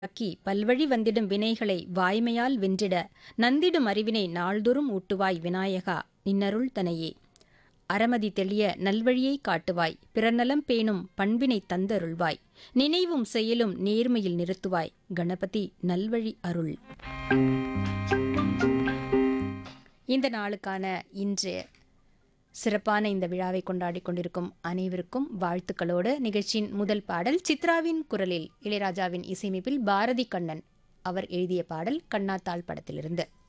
அக்கி பல்வழி வந்திடும் வினைகளை வாய்மையால் வென்றிட நந்திடும் அறிவினை நாள்தோறும் ஊட்டுவாய் விநாயகா நின்னருள் தனையே அறமதி தெளிய நல்வழியை காட்டுவாய் பிறநலம் பேணும் பண்பினை தந்தருள்வாய் நினைவும் செயலும் நேர்மையில் நிறுத்துவாய் கணபதி நல்வழி அருள் இந்த நாளுக்கான இன்று சிறப்பான இந்த விழாவை கொண்டாடி கொண்டிருக்கும் அனைவருக்கும் வாழ்த்துக்களோடு நிகழ்ச்சியின் முதல் பாடல் சித்ராவின் குரலில் இளையராஜாவின் இசையமைப்பில் பாரதி கண்ணன் அவர் எழுதிய பாடல் கண்ணாத்தாள் படத்திலிருந்து